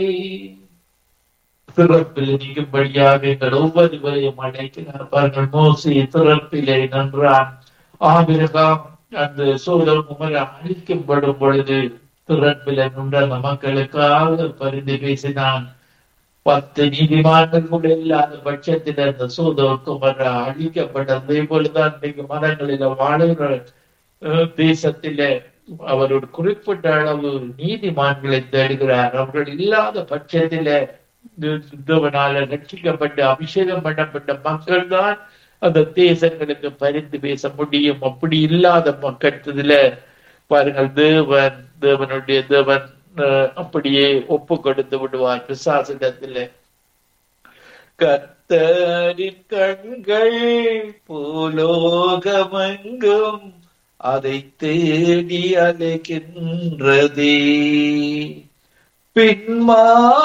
பிறப்பில் நீக்கும்படியாக எங்கள் ஒவ்வொருவரையும் அழைக்கிறார் பாருங்கள் மோசி பிறப்பிலே நன்றான் ஆபிரகாம் அந்த சோதரம் உமரை அழிக்கப்படும் பொழுது பிறப்பில நின்ற அந்த மக்களுக்காக பரிந்து பேசினான் பத்து நீதிமான்கள் கூட இல்லாத பட்சத்தில் அந்த சோதரம் குமர அழிக்கப்பட்டது போலதான் இன்னைக்கு மதங்களில வாழுகிற அஹ், தேசத்திலே அவர் ஒரு குறிப்பிட்ட அளவு நீதிமான்களை தேடுகிறார் அவர்கள் இல்லாத பட்சத்திலே தேவனால ரட்சிக்கப்பட்டு அபிஷேகம் பண்ணப்பட்ட மக்கள் தான் அந்த தேசங்களுக்கு பரிந்து பேச முடியும் அப்படி இல்லாத மக்கத்துல பாருங்கள் தேவன் தேவனுடைய தேவன் அஹ், அப்படியே ஒப்பு கொடுத்து விடுவார் பிசாசிடத்துல கத்தரின் கண்கள் பூலோகமெங்கும் அதை தேடி அலைகின்றதே பின்மா